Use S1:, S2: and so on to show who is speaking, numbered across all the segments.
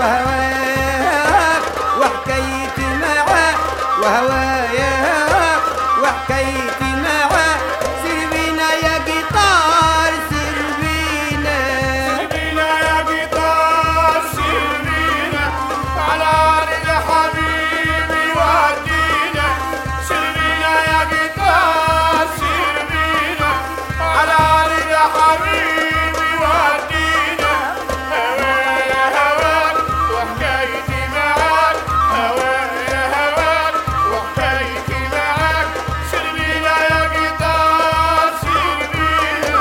S1: وهواك وحكايتي معاك وهوايا وحكايتي معاك سير بينا يا جيتار سير بينا
S2: بينا يا قطار سير بينا على أرض حبيبي ودينا سير بينا يا قطار سير بينا على أرض حبيبي ودينا هوايا هواك وحكايتي معاك هوايا هواك وحكايتي معاك سير بينا يا قطار سير بينا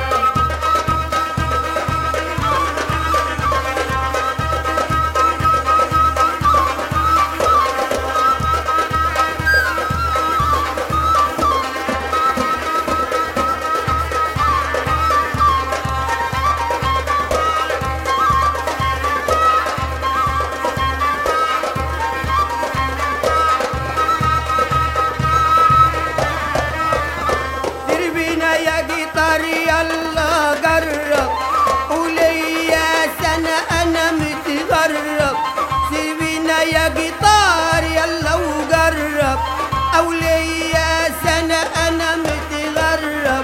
S1: سير بينا يا جيتار يلا جرب وليا سنة أنا متغرب سير بينا يا جيتار يلا وجرب أو ليا سنة أنا متغرب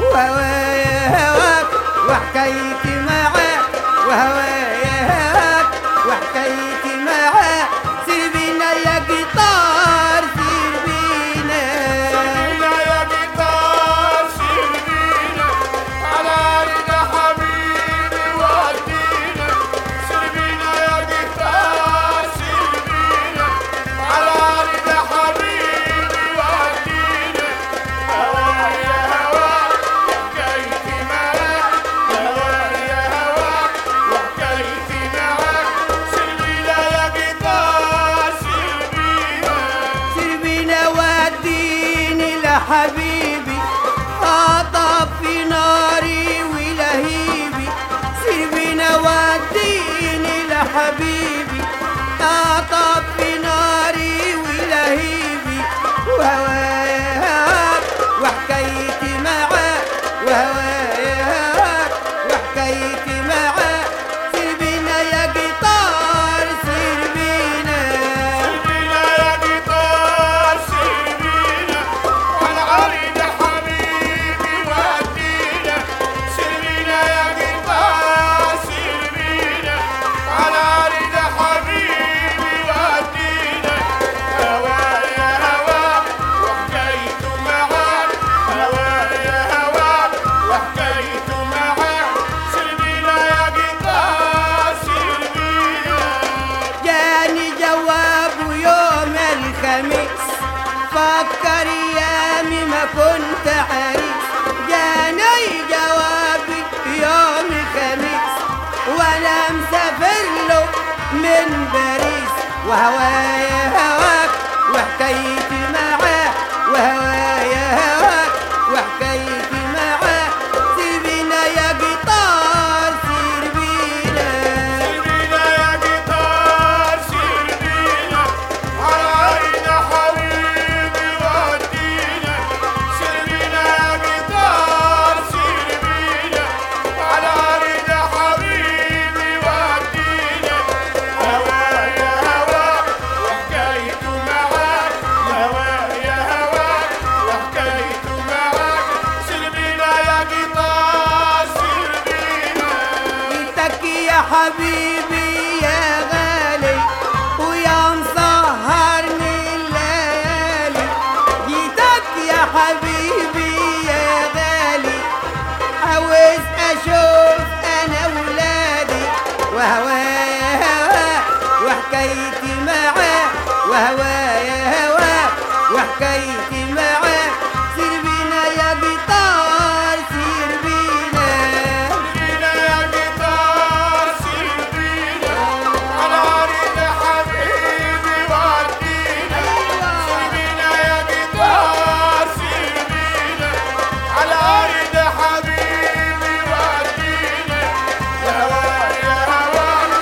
S1: وهوايا هواك وحكايتي معاك وهوايا هواك وحكايتي معاك سير بينا يا جيتار سير بينا
S2: سيربينا يا قطار سيربينا على أرض حبيبي ودينا سيربينا يا قطار سيربينا على أرض حبيبي ودينا هوايا هواك وحكايتي معاك هوايا هواك وحكايتي معاك سيربينا يا قطار سيربينا
S1: سيبينا وديني لحبيبي خاطب في ناري ولهيبي سيبينا وديني لحبيبي خاطب في ناري ولهيبي وهوايا هواك وحكايتي معاك وهوايا هواك وحكايتي معاك سيبينا يا جيتار سيبينا
S2: سيربينا يا قطار سيربينا على أرض حبيبي ودينا سيربينا يا قطار سيربينا على أرض حبيبي ودينا هوايا هواك وحكايته معاك هوايا هواك وحكايته معاك سيربينا يا قطار سيربينا
S1: جاني جواب يوم الخميس فكر يامي ما كنت عريس جاني جوابي يوم الخميس وانا مسافر له من باريس وهوايا هواك وحكايتي معاه وهوايا هواك وحكايتي معاه سيبينا يا جيتار سير بينا
S2: سيربينا يا قطار سيربينا على أرض حبيبي ودينا سيربينا يا قطار سيربينا على أرض حبيبي ودينا هوايا هواك وحكايته معاك هوايا هواك وحكايته معاك سيربينا يا قطار سيربينا
S1: جيتك يا حبيبي يا غالي ويا مسهرني الليالي جيتك يا حبيبي يا غالي عاوز اشوف انا ولادي وهوايا هواك وحكايتي معاه وهوايا هواك وحكايتي معاه سير بينا يا جيتار سير بينا
S2: سيربينا يا قطار سيربينا على أرض حبيبي ودينا سيربينا يا قطار سيربينا على أرض حبيبي ودينا هوايا هواك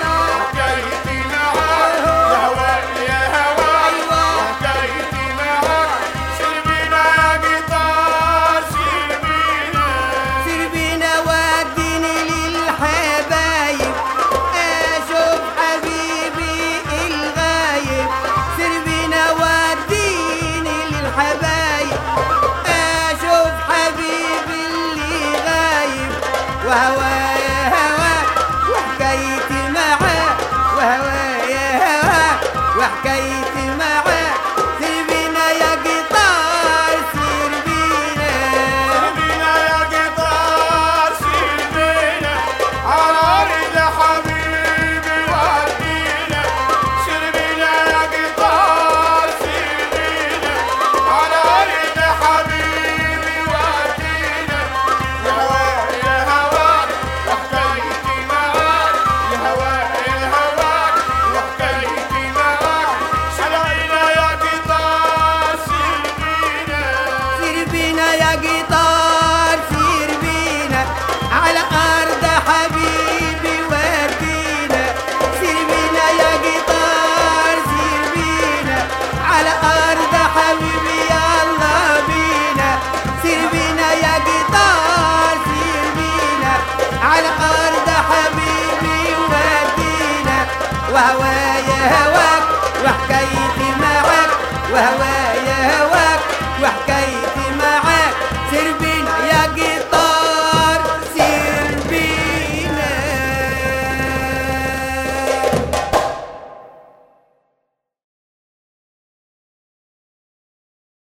S1: وهوايا هوا وحكايتي معاه وهوايا هوا وحكايتي معاه سير بينا يا قطار سير بينا
S2: بينا يا قطار سير بينا على رد حبيبي ودينا سير بينا يا قطار سير بينا على رد حبيبي ودينا يا هواك يا هواك وحكايتي معاك يا هواك يا هواك وحكايتي معاك سلعنا يا قطار سير بينا
S1: سير بينا يا قطار